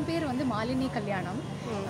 பேர் வந்து மாலினி கல்யாணம்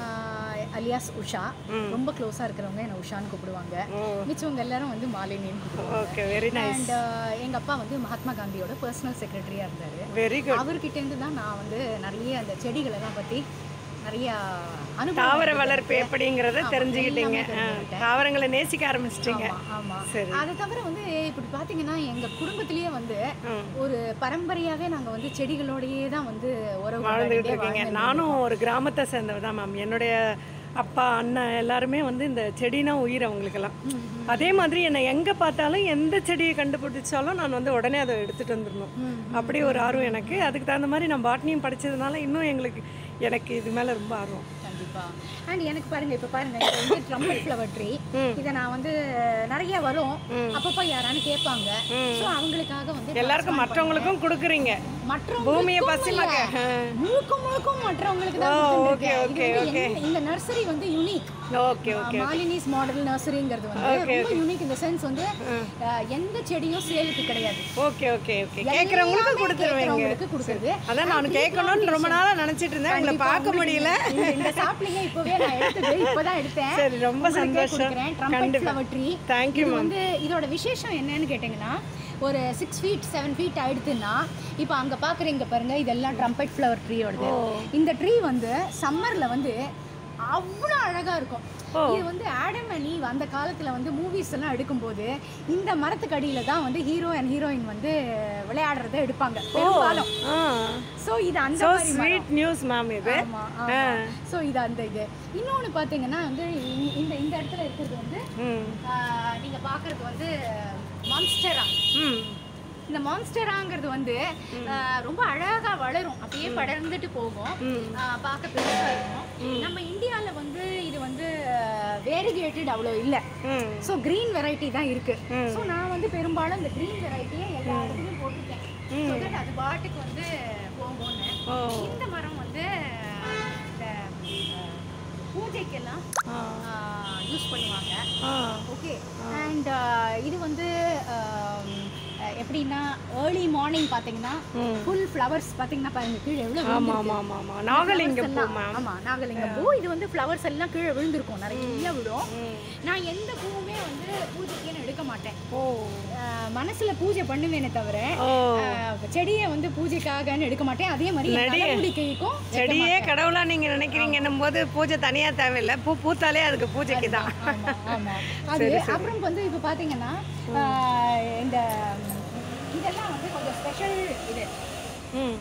அலியாஸ் உஷா ரொம்ப க்ளோஸாக இருக்கிறவங்க என்னை உஷான்னு கூப்பிடுவாங்க மிச்சவங்க எல்லாரும் வந்து மாலினின்னு கூப்பிடுவாங்க ஓகே வெரி நைஸ் அண்ட் எங்கள் அப்பா வந்து மகாத்மா காந்தியோட பர்சனல் செக்ரட்டரியாக இருந்தார் வெரி குட் அவர்கிட்டேருந்து தான் நான் வந்து நிறைய அந்த செடிகளெல்லாம் பற்றி நிறைய அனுபவம் தாவர வளர்ப்பு எப்படிங்கிறத தெரிஞ்சுக்கிட்டீங்க எல்லாமே ஆ, தாவரங்களை நேசிக்க ஆரம்பிச்சிட்டீங்க ஆமா சரி. அதை தவிர வந்து இப்படி பாத்தீங்கன்னா எங்க குடும்பத்திலேயே வந்து ஒரு பரம்பரையாவே நாங்க வந்து செடிகளோடயே தான் வந்து உறவு வாழ்ந்துகிட்டு கொண்டாடிட்டே இருக்கீங்க வாழ்ந்துட்டு நானும் ஒரு கிராமத்தை சேர்ந்தவ தான் மேம் என்னுடைய அப்பா அண்ணன் எல்லாருமே வந்து இந்த செடினா உயிர் அவங்களுக்கெல்லாம் அதே மாதிரி என்னை எங்கே பார்த்தாலும் எந்த செடியை கண்டுபிடிச்சாலும் நான் வந்து உடனே அதை எடுத்துகிட்டு வந்துடணும் அப்படி ஒரு ஆர்வம் எனக்கு அதுக்கு தகுந்த மாதிரி நான் பாட்னியும் படித்ததுனால இன்னும் எங்களுக்கு எனக்கு இது மேலே ரொம்ப ஆர்வம் கண்டிப்பா அண்ட் எனக்கு பாருங்க இப்ப பாருங்க இது வந்து ட்ரம்பட் ஃப்ளவர் ட்ரீ இதை நான் வந்து நிறைய வரும் அப்பப்போ யாரானு கேட்பாங்க ஸோ அவங்களுக்காக வந்து எல்லாருக்கும் மற்றவங்களுக்கும் கொடுக்குறீங்க மற்றவங்க பூமியை பசுமக்க முழுக்க முழுக்க மற்றவங்களுக்கு தான் கொடுத்துருக்கேன். இது வந்து என்ன- இந்த நர்சரி வந்து unique okay okay Malini's model நர்சரிங்கிறது வந்து ரொம்ப யூனிக் இந்த சென்ஸ் வந்து அஹ், எந்த செடியும் சேலுக்கு கிடையாது ஓகே ஓகே ஓகே கேட்குறவங்களுக்கு எல்லாமே கொடுத்துருவீங்க கேட்கறவங்களுக்கு கொடுக்குறது அதான் நான் கேட்கணும்னு ரொம்ப நாளாக நினச்சிட்டு இருந்தேன் உங்களை பார்க்க முடியல இந்த- இந்த சாப்ளிங்க இப்பவே நான் எடுத்தது இப்பதான் எடுத்தேன் சரி, ரொம்ப சந்தோஷம். ட்ரம்பட் கண்டிப்பா. ஃப்ளவர் ட்ரீ Thank you, இது வந்து இதோட விசேஷம் என்னன்னு கேட்டிங்கன்னா ஒரு சிக்ஸ் ஃபீட் செவன் ஃபீட் ஆயிடுத்துன்னா இப்போ அங்க பாக்குறீங்க பாருங்க இதெல்லாம் ட்ரம்பட் ஃப்ளவர் ட்ரீயோடது இந்த ட்ரீ வந்து சம்மர்ல வந்து அவ்வளோ அழகா இருக்கும் இது வந்து ஆடம் அண்ட் ஈவ் அந்த காலத்துல வந்து மூவிஸ் எல்லாம் எடுக்கும்போது இந்த மரத்துக்கு அடியில தான் வந்து ஹீரோ அண்ட் ஹீரோயின் வந்து விளையாடுறத எடுப்பாங்க பெரும்பாலும் ஆ ஸோ இது அந்த ஸோ மாதிரி மரம். ஸ்வீட் நியூஸ் மேம் இது ஆமா ஸோ இது அந்த இது இன்னொன்று பார்த்தீங்கன்னா வந்து இ- இந்த இந்த இடத்துல இருக்கிறது வந்து ம் ஆஹ், நீங்க பார்க்கறது வந்து மான்ஸ்டரா ம் இந்த மான்ஸ்டராங்கிறது வந்து ஆஹ், ரொம்ப அழகா வளரும் அப்படியே படர்ந்துட்டு போகும் ஆஹ், பார்க்க பெருசா இருக்கும் நம்ம இந்தியால வந்து இது வந்து வேரிகேட்டட் அவ்வளோ இல்லை ம் ஸோ க்ரீன் வெரைட்டி தான் இருக்கு ஸோ நான் வந்து பெரும்பாலும் இந்த க்ரீன் வெரைட்டியை எல்லா இடத்துலையும் போட்டிருக்கேன் So that அது பாட்டுக்கு வந்து போகும்னு ஓ இந்த மரம் வந்து இந்த அஹ், பூஜைக்கெல்லாம் யூஸ் பண்ணுவாங்க ஆ ஓகே அண்ட் இது வந்து ஆம், அஹ், எப்படின்னா ஏர்லி மார்னிங் பார்த்தீங்கன்னா ஃபுல் ஃப்ளவர்ஸ் பார்த்தீங்கன்னா பாருங்க கீழே எவ்வளோ ஆமா ஆமா ஆமா ஆமா நாகலிங்க பூ மேம் ஆமா நாகலிங்கம் பூ இது வந்து ஃப்ளவர்ஸ் எல்லாம் கீழே விழுந்திருக்கும் நிறைய விடும் நான் எந்த பூவுமே வந்து பூஜைக்குன்னு எடுக்க மாட்டேன் ஓ அஹ், மனசுல பூஜை பண்ணுவேனே தவிர ஓ அஹ், செடியை வந்து பூஜைக்காகன்னு எடுக்க மாட்டேன் அதே மாதிரி என் தலைமுடிக்கைக்கும் செடியே கடவுளா நீங்க நினைக்கிறீங்கன்னும் போது பூஜை தனியா தேவையில்லை பூ பூத்தாலே அதுக்கு பூஜைக்கு தான் ஆமா, ஆமா. அது அப்புறம் வந்து இப்போ பார்த்தீங்கன்னா ஆஹ், இந்த இதெல்லாம் வந்து கொஞ்சம் ஸ்பெஷல் இது ம்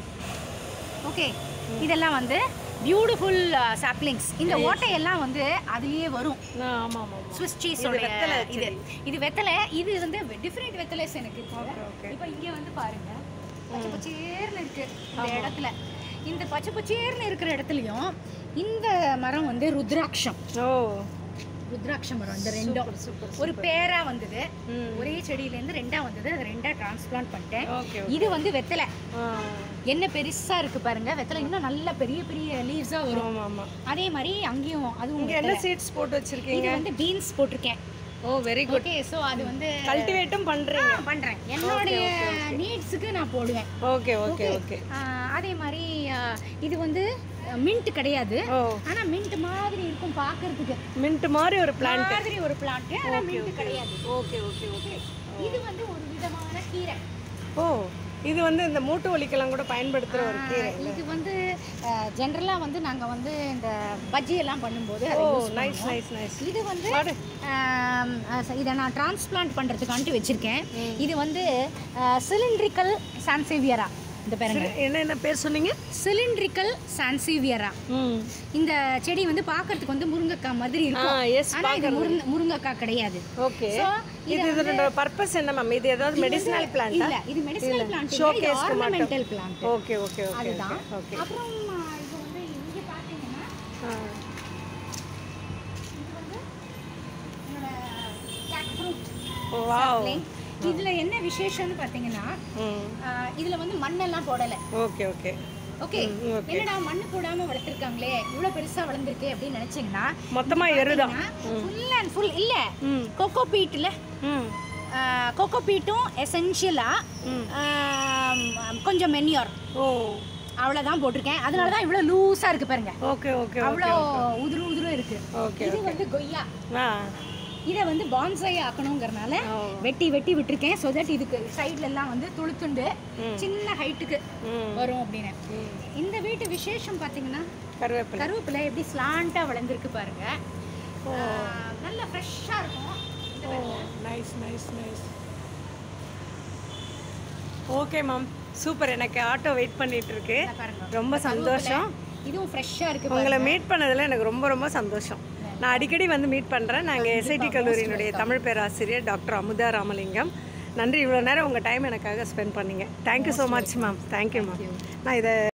ஓகே இதெல்லாம் வந்து பியூட்டிஃபுல் சாப்லிங்ஸ் இந்த ஓட்டையெல்லாம் வந்து அதுலயே வரும் ஆ, ஆமா ஆமா ஆமா ஸ்விஸ் சீஸோட இது இது வெத்தலை இது வந்து டிஃப்ரெண்ட் வெத்தலைஸ் எனக்கு இருக்கு இப்போ இங்கே வந்து பாருங்க பச்சை பச்சேர்னு இருக்கு இந்த இடத்துல இந்த பச்சை பச்சேர்னு இருக்கிற இடத்துலயும் இந்த மரம் வந்து ருத்ராட்சம் ஓ ருத்ராட்ச மரம் இந்த ரெண்டும் ஒரு பேரா வந்தது ஒரே செடியில இருந்து ரெண்டா வந்தது அது ரெண்டா டிரான்ஸ்பிளான்ட் பண்ணிட்டேன் ஓகே இது வந்து வெத்தலை ஆ என்ன பெருசா இருக்கு பாருங்க வெத்தலை இன்னும் நல்ல பெரிய பெரிய லீவ்ஸா வரும் ஆமா ஆமா அதே மாதிரி அங்கேயும் அதுவும் இங்க என்ன சீட்ஸ் போட்டு வச்சிருக்கீங்க இது வந்து பீன்ஸ் போட்டிருக்கேன் oh very good okay so அது வந்து கல்டிவேட்டும் பண்றீங்க ஆ, பண்றேன் என்னுடைய நீட்ஸுக்கு நான் போடுவேன் ஓகே ஓகே ஓகே ஆ, அதே மாதிரி ஆ, இது வந்து மின்ட் கிடையாது ஓ ஆனா மின்ட் மாதிரி இருக்கும் பார்க்கிறதுக்கு மின்ட் மாதிரி ஒரு பிளான்ட் மாதிரி ஒரு பிளான்ட் ஆனா மின்ட் கிடையாது ஓகே ஓகே ஓகே இது வந்து ஒரு விதமான கீரை ஓ இது வந்து இந்த மூட்டு வலிக்கெல்லாம் கூட பயன்படுத்துற ஒரு கீரை இது வந்து ஜென்ரலாக வந்து நாங்க வந்து இந்த பஜ்ஜி எல்லாம் பண்ணும்போது அதை ஓ use நைஸ் பண்ணுவோம். நைஸ் நைஸ் இது வந்து பாடு ஆம், அஹ் இதை நான் டிரான்ஸ்பிளான்ட் பண்ணுறதுக்காண்டி வச்சுருக்கேன் இது வந்து சிலிண்ட்ரிக்கல் சான்சேவியரா இந்த பாருங்க என்ன என்ன பேர் சொன்னீங்க சிலிண்ட்ரிக்கல் சான்சேவியரா ம் இந்த செடி வந்து பார்க்கறதுக்கு வந்து முருங்கைக்காய் மாதிரி ஆ இருக்கும் எஸ் ஆனா இது முருங்க முருங்கைக்காய் கிடையாது ஓகே So, இது இதோட பர்பஸ் என்ன மேம் இது ஏதாவது மெடிசினல் பிளான்ட் இல்ல இது மெடிசினல் பிளான்ட் இது Showcase க்கு மட்டும். Ornamental plant okay okay okay அதுதான் ஓகே அப்புறம் ஆ, இது வந்து இங்க பாத்தீங்கன்னா இது வந்து என்னோட jackfruit ஓ வாவ் sapling. இதுல என்ன விசேஷம்னு பாத்தீங்கன்னா ம் ஆ, இதுல வந்து மண்ணெல்லாம் போடல ஓகே ஓகே ஓகே okay. என்னடா மண்ணு போடாம வளர்த்துருக்காங்களே இவ்வளவு பெருசா வளர்ந்துருக்கே அப்படின்னு நினைச்சீங்கன்னா மொத்தமா எருதான் ஃபுல் அண்ட் ஃபுல் இல்ல ம் கோகோ பீட்ல ம் கோகோ பீட்டும் எசென்ஷியலா கொஞ்சம் மென்யூர் ஓ அவ்வளோதான் போட்டிருக்கேன் அதனால தான் இவ்வளோ லூஸாக இருக்கு பாருங்க ஓகே ஓகே அவ்வளோ உதிரு உதிரும் இருக்கு ஓகே இது வந்து கொய்யா ஆ இதை வந்து பான்சாய் ஆக்கணுங்கிறனால ஓ. வெட்டி வெட்டி விட்டுருக்கேன் ஸோ தட் இதுக்கு சைட்ல எல்லாம் வந்து துளுத்துண்டு சின்ன ஹைட்டுக்கு ம் வரும் அப்படின்னு இந்த வீட்டு விசேஷம் பார்த்தீங்கன்னா கருவேப்பிலை கருவேப்பிலை எப்படி ஸ்லாண்டாக வளர்ந்துருக்கு பாருங்க ஆஹ், நல்ல ஃப்ரெஷ்ஷாக இருக்கும் இந்த பாருங்க. Nice nice nice okay ma'am super எனக்கு ஆட்டோ வெயிட் பண்ணிட்டு இருக்கு இதை பாருங்க ரொம்ப சந்தோஷம் இதுவும் ஃப்ரெஷ்ஷாக இருக்கு உங்களை மீட் பண்ணதில் எனக்கு ரொம்ப ரொம்ப சந்தோஷம் நான் அடிக்கடி வந்து மீட் பண்ணுறேன் நாங்கள் எஸ்ஐடி கல்லூரியினுடைய தமிழ் பேராசிரியர் டாக்டர் அமுதா ராமலிங்கம் நன்றி இவ்வளோ நேரம் உங்கள் டைம் எனக்காக ஸ்பெண்ட் பண்ணீங்க thank you so much ma'am thank you ma'am நான் இதை